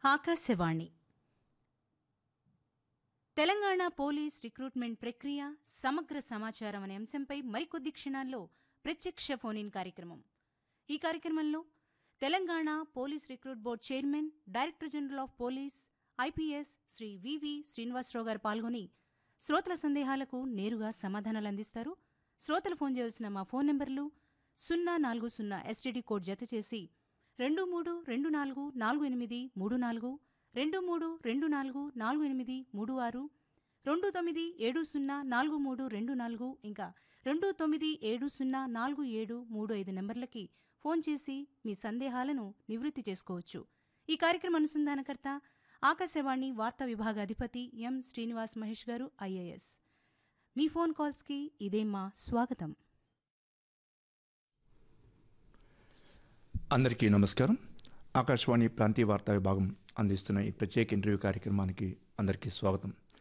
Akashvani Telangana police recruitment ప్రక్రియ సమగ్ర సమాచారం అనే అంశంపై మరికొద్ది క్షణాల్లో ప్రత్యక్ష ఫోన్ ఇన్ కార్యక్రమం ఈ కార్యక్రమంలో Telangana police recruit board chairman director general of police IPS Shri V V Srinivasa Rao garu పాల్గొని శ్రోతల సందేహాలకు నేరుగా సమాధానాలు అందిస్తారు శ్రోతలు ఫోన్ చేయవలసిన మా ఫోన్ నెంబర్లు సున్నా నాలుగు సున్నా ఎస్టీడీ కోడ్ జత చేసి రెండు మూడు రెండు నాలుగు నాలుగు ఎనిమిది మూడు నాలుగు రెండు మూడు రెండు నాలుగు నాలుగు ఎనిమిది మూడు ఆరు రెండు తొమ్మిది ఏడు సున్నా నాలుగు మూడు రెండు నాలుగు ఇంకా రెండు తొమ్మిది ఏడు సున్నా నాలుగు ఏడు మూడు ఐదు నెంబర్లకి ఫోన్ చేసి మీ సందేహాలను నివృత్తి చేసుకోవచ్చు ఈ కార్యక్రమ అనుసంధానకర్త ఆకాశవాణి వార్తా విభాగ అధిపతి ఎం శ్రీనివాస్ మహేష్ గారు ఐఏఎస్ మీ ఫోన్ కాల్స్కి ఇదే మా స్వాగతం అందరికీ నమస్కారం ఆకాశవాణి ప్రాంతీయ వార్తా విభాగం అందిస్తున్న ఈ ప్రత్యేక ఇంటర్వ్యూ కార్యక్రమానికి అందరికీ స్వాగతం